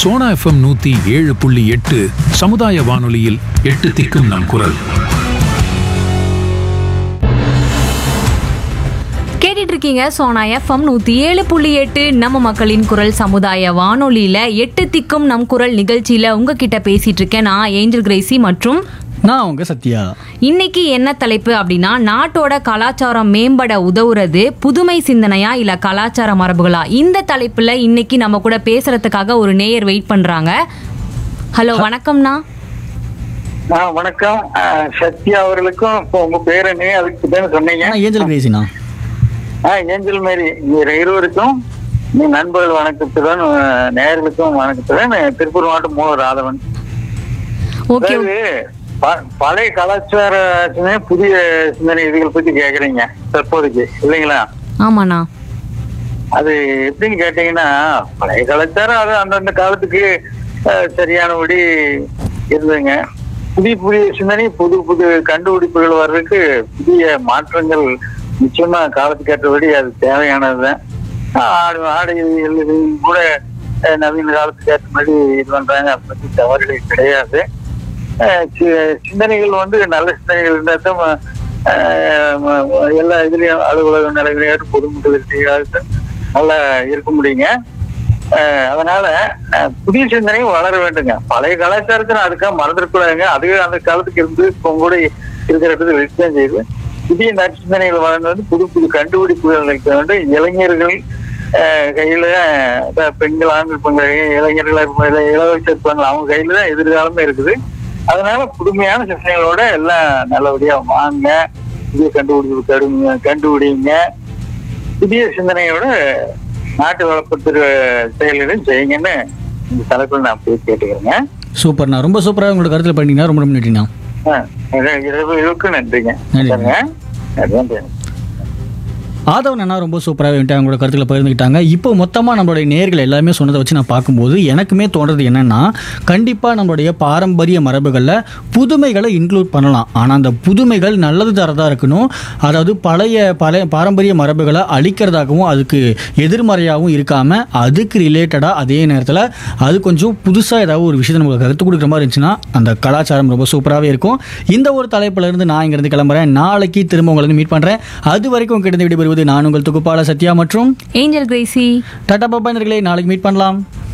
Sona FM நூத்தி ஏழு புள்ளி எட்டு சமுதாய வானொலியில் எட்டு திக்கும் நம் குரல் கேட்டுட்டு இருக்கீங்க சோனா எஃப்எம் நூத்தி ஏழு புள்ளி எட்டு நம்ம மக்களின் குரல் சமுதாய வானொலியில எட்டு திக்கும் நம் குரல் நிகழ்ச்சியில உங்ககிட்ட பேசிட்டு இருக்கேன் நான் ஏஞ்சல் கிரேசி மற்றும் நான் உங்க சத்யா இன்னைக்கு என்ன தலைப்பு அப்படின்னா நாட்டோட கலாச்சாரம் மேம்பட உதவுறது புதுமை சிந்தனையா இல்ல கலாச்சார மரபுகளா இந்த தலைப்புல இன்னைக்கு நம்ம கூட பேசுறதுக்காக ஒரு நேயர் வெயிட் பண்றாங்க ஹலோ வணக்கம்ண்ணா ஆ வணக்கம் ஆ, சத்யா அவர்களுக்கும் இப்போ உங்க பேர் என்ன அதுக்கு தானே சொன்னீங்க நான் ஏஞ்சல் கிரேசினா ஆ ஏஞ்சல் மேரி இங்க இருவருக்கும் நீ நண்பர்கள் வணக்கத்துடன் ஆ, நேயர்களுக்கும் வணக்கத்துடன் திருப்பூர் மாவட்டம் மூல ராதவன் ஓகே அதாவது ப- பழைய கலாச்சார சிந்தனை, புதிய சிந்தனை இதுகள் பத்தி கேக்குறீங்க தற்போதைக்கு இல்லைங்களா ஆமாண்ணா அது எப்படின்னு கேட்டீங்கன்னா பழைய கலாச்சாரம் அது அந்தந்த காலத்துக்கு அஹ், சரியானபடி இருந்ததுங்க புதிய புதிய சிந்தனை புது புது கண்டுபிடிப்புகள் வர்றதுக்கு புதிய மாற்றங்கள் நிச்சயமா காலத்துக்கு ஏற்றபடி அது தேவையானதுதான் ஆடு ஆடை இது கூட அஹ், நவீன காலத்துக்கு ஏற்ற மாதிரி இது பண்றாங்க அதை பத்தி தவறுகள் கிடையாது அஹ், சி- சிந்தனைகள் வந்து நல்ல சிந்தனைகள் இருந்தால் தான் ம- அஹ், ம- ம- எல்லா இதுலயும் அலுவலக நிலைமையாகட்டும் பொதுமக்கள் நல்லா இருக்க முடியுங்க அஹ், அதனால அஹ், புதிய சிந்தனையும் வளர வேண்டுங்க பழைய கலாச்சாரத்தை அதுக்காக மறந்துடக்கூடாதுங்க அது அந்த காலத்துக்கு இருந்து இப்போ கூட இருக்கிற இடத்துல வெளிச்சம் செய்யுது புதிய நற்சிந்தனைகள் வளர்ந்து வந்து புது புது கண்டுபிடிப்புகள் இருக்க வேண்டும் இளைஞர்கள் அஹ், கையில அஹ், பெண்கள் ஆண்கள் பெண்கள் இளைஞர்கள் இருப்பாங்க, இளவரசர் இருப்பாங்க அவங்க கையில தான் எதிர்காலமே இருக்குது அதனால புதுமையான சிந்தனைகளோட எல்லாம் நல்லபடியா வாங்க புதிய கண்டுபிடிப்பு கடுங்க கண்டுபிடிங்க புதிய சிந்தனையோட நாட்டு வளர்ப்பு செயல்களையும் செய்யுங்கன்னு இந்த தலைப்பில் நான் போய் கேட்டுக்கிறேங்க சூப்பர்ண்ணா ரொம்ப சூப்பராக உங்களோட கருத்தில் பண்ணிட்டீங்கன்னா ரொம்ப ரொம்ப நன்றிண்ணா ஆ, இர- இரவு இரவுக்கு நன்றிங்க நன்றி. சரிங்க நன்றி ஆதவன் அண்ணா ரொம்ப சூப்பராக வந்துட்டு அவங்களோட கருத்துக்களை பகிர்ந்துக்கிட்டாங்க இப்போ மொத்தமாக நம்மளுடைய நேர்கள் எல்லாமே சொன்னதை வச்சு நான் பார்க்கும்போது எனக்குமே தோன்றது என்னன்னா கண்டிப்பாக நம்மளுடைய பாரம்பரிய மரபுகளில் புதுமைகளை இன்க்ளூட் பண்ணலாம் ஆனால் அந்த புதுமைகள் நல்லது தரதாக இருக்கணும் அதாவது பழைய பழைய பாரம்பரிய மரபுகளை அழிக்கிறதாகவும் அதுக்கு எதிர்மறையாகவும் இருக்காமல் அதுக்கு ரிலேட்டடாக அதே நேரத்தில் அது கொஞ்சம் புதுசாக ஏதாவது ஒரு விஷயத்தை நமக்கு கற்றுக் கொடுக்குற மாதிரி இருந்துச்சுன்னா அந்த கலாச்சாரம் ரொம்ப சூப்பராகவே இருக்கும் இந்த ஒரு தலைப்புல இருந்து நான் இங்கிருந்து கிளம்புறேன் நாளைக்கு திரும்ப உங்களை வந்து மீட் பண்ணுறேன் அது வரைக்கும் கிடந்து விடைபெறுவது நான் உங்கள் தொகுப்பாளர் சத்யா மற்றும் ஏஞ்சல் கிரேசி டாடா பாபா நேயர்களே நாளைக்கு மீட் பண்ணலாம்